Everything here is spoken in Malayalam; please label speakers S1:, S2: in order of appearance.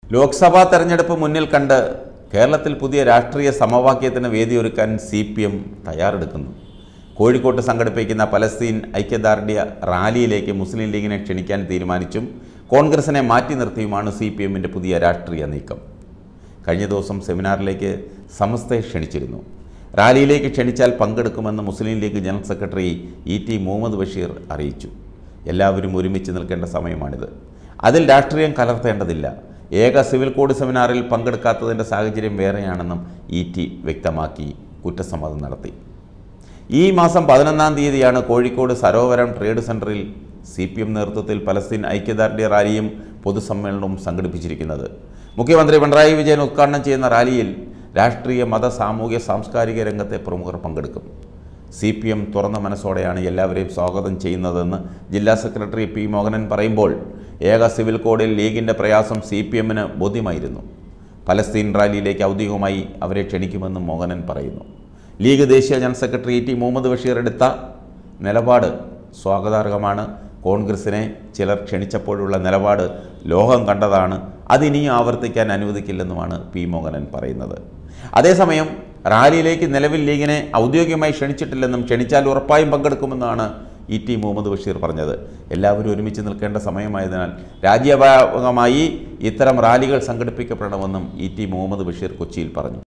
S1: ലോക്സഭാ തെരഞ്ഞെടുപ്പ് മുന്നിൽ കണ്ട് കേരളത്തിൽ പുതിയ രാഷ്ട്രീയ സമവാക്യത്തിന് വേദിയൊരുക്കാൻ സി പി എം തയ്യാറെടുക്കുന്നു കോഴിക്കോട്ട് സംഘടിപ്പിക്കുന്ന പലസ്തീൻ ഐക്യദാർഢ്യ റാലിയിലേക്ക് മുസ്ലിം ലീഗിനെ ക്ഷണിക്കാൻ തീരുമാനിച്ചും കോൺഗ്രസിനെ മാറ്റി നിർത്തിയുമാണ് സി പി എമ്മിൻ്റെ പുതിയ രാഷ്ട്രീയ നീക്കം കഴിഞ്ഞ ദിവസം സെമിനാറിലേക്ക് സമസ്തയെ ക്ഷണിച്ചിരുന്നു റാലിയിലേക്ക് ക്ഷണിച്ചാൽ പങ്കെടുക്കുമെന്ന് Muslim League general secretary E T Muhammad Basheer അറിയിച്ചു എല്ലാവരും ഒരുമിച്ച് നിൽക്കേണ്ട സമയമാണിത് അതിൽ രാഷ്ട്രീയം കലർത്തേണ്ടതില്ല ഏക സിവിൽ കോഡ് സെമിനാറിൽ പങ്കെടുക്കാത്തതിൻ്റെ സാഹചര്യം വേറെയാണെന്നും ഇ ടി വ്യക്തമാക്കി കുറ്റസമ്മതം നടത്തി ഈ മാസം പതിനൊന്നാം തീയതിയാണ് കോഴിക്കോട് സരോവരം ട്രേഡ് സെൻറ്ററിൽ സി പി എം നേതൃത്വത്തിൽ പലസ്തീൻ ഐക്യദാർഢ്യ റാലിയും പൊതുസമ്മേളനവും സംഘടിപ്പിച്ചിരിക്കുന്നത് മുഖ്യമന്ത്രി പിണറായി വിജയൻ ഉദ്ഘാടനം ചെയ്യുന്ന റാലിയിൽ രാഷ്ട്രീയ മത സാമൂഹ്യ സാംസ്കാരിക രംഗത്തെ പ്രമുഖർ പങ്കെടുക്കും സി പി എം തുറന്ന മനസ്സോടെയാണ് എല്ലാവരെയും സ്വാഗതം ചെയ്യുന്നതെന്ന് ജില്ലാ സെക്രട്ടറി പി മോഹനൻ പറയുമ്പോൾ ഏക സിവിൽ കോഡിൽ ലീഗിൻ്റെ പ്രയാസം സി പി എമ്മിന് ബോധ്യമായിരുന്നു പലസ്തീൻ റാലിയിലേക്ക് ഔദ്യോഗികമായി അവരെ ക്ഷണിക്കുമെന്നും മോഹനൻ പറയുന്നു ലീഗ് ദേശീയ general secretary T Muhammad Basheer എടുത്ത നിലപാട് സ്വാഗതാർഹമാണ് കോൺഗ്രസിനെ ചിലർ ക്ഷണിച്ചപ്പോഴുള്ള നിലപാട് ലോകം കണ്ടതാണ് അതിനിയും ആവർത്തിക്കാൻ അനുവദിക്കില്ലെന്നുമാണ് പി മോഹനൻ പറയുന്നത് അതേസമയം റാലിയിലേക്ക് നിലവിൽ ലീഗിനെ ഔദ്യോഗികമായി ക്ഷണിച്ചിട്ടില്ലെന്നും ക്ഷണിച്ചാൽ ഉറപ്പായും പങ്കെടുക്കുമെന്നാണ് ഇ ടി മുഹമ്മദ് ബഷീർ പറഞ്ഞത് എല്ലാവരും ഒരുമിച്ച് നിൽക്കേണ്ട സമയമായതിനാൽ രാജ്യവ്യാപകമായി ഇത്തരം റാലികൾ സംഘടിപ്പിക്കപ്പെടണമെന്നും ഇ ടി മുഹമ്മദ് ബഷീർ കൊച്ചിയിൽ പറഞ്ഞു